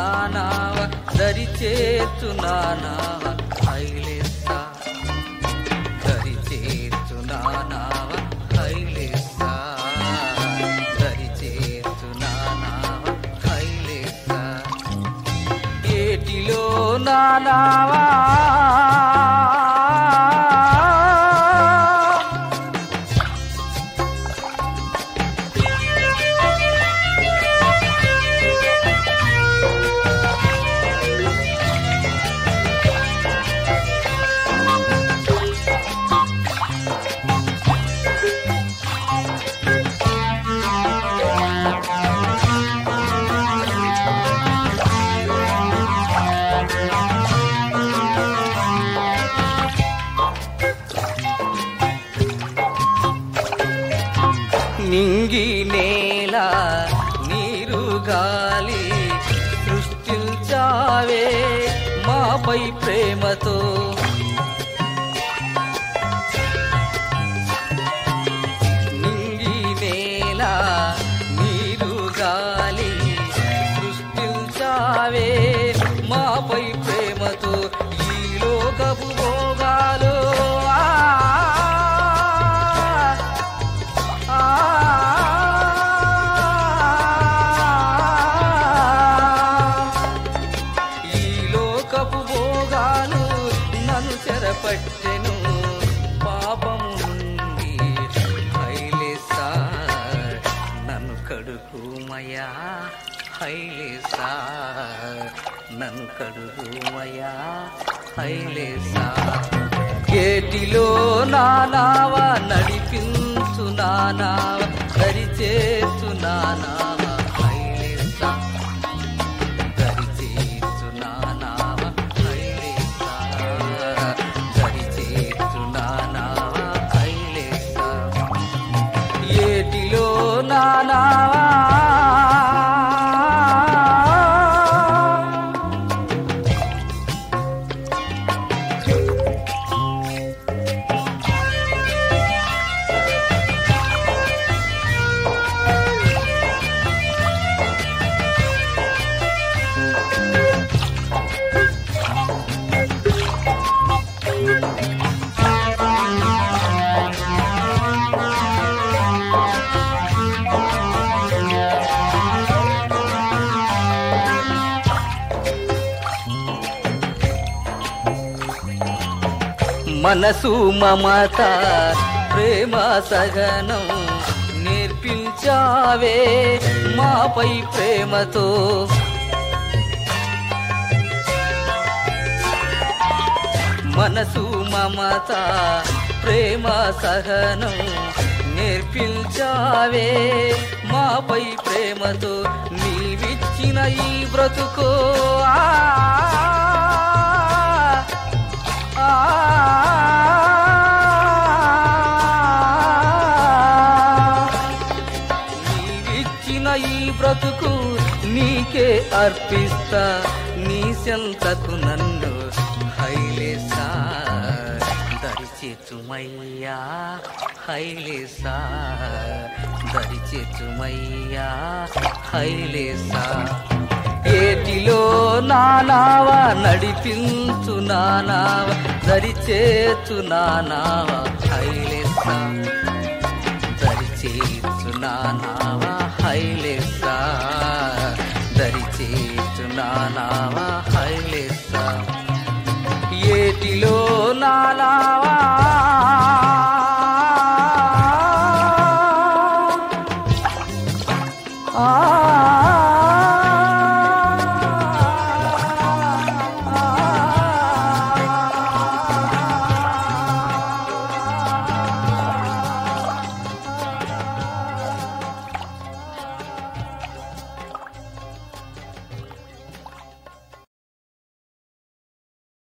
నానావ దరి చేర్చు నానావ హైలేస్తా దరి చేర్చు నానావ హైలేస్తా దరి చేర్చు నానావ హైలేస్తా ఏటిలో నానావా నింగి నేల నీరు గాలి సృష్టించావే మాపై ప్రేమతో నింగి నేల నీరు గాలి సృష్టించావే మాపై ప్రేమతో ఈ లోకపు భోగాలు ఆ ఈ లోకపు భోగాలు నన్ను చెరపట్టెను పాపము నుండి హైలేసా నన్ను కడుగుమయా హైలేసా నన్ను కడుగుమయా హైలేసా గేటిలో నానావా నడిపించు నానావా దరిచేసు నానావా హైలేసా దరిచేసు నానావా హైలేసా దరిచేసు నానావా హైలేసా ఏటిలో నానావా మనసు మమత ప్రేమ సగనం నేర్పించావే మాపై ప్రేమతో మనసు మమత ప్రేమ సహనం నేర్పించావే మాపై ప్రేమతో నీవిచ్చిన ఈ బ్రతుకో ఆ ఆ నీవిచ్చిన ఈ బ్రతుకు నీకే అర్పిస్తా నీ సెంతకు నన్ను హైలేసా దరిచేచుమయ్యా హైలేసా దరిచేచుమయ్యా హైలేసా ఏటిలో నానావా నడిపించు నానావా దరిచేచు నానావా హైలేసా దరిచేచు నానావా హైలేసా దరిచేచు నానావా హైలేసా ఏటిలో నానావా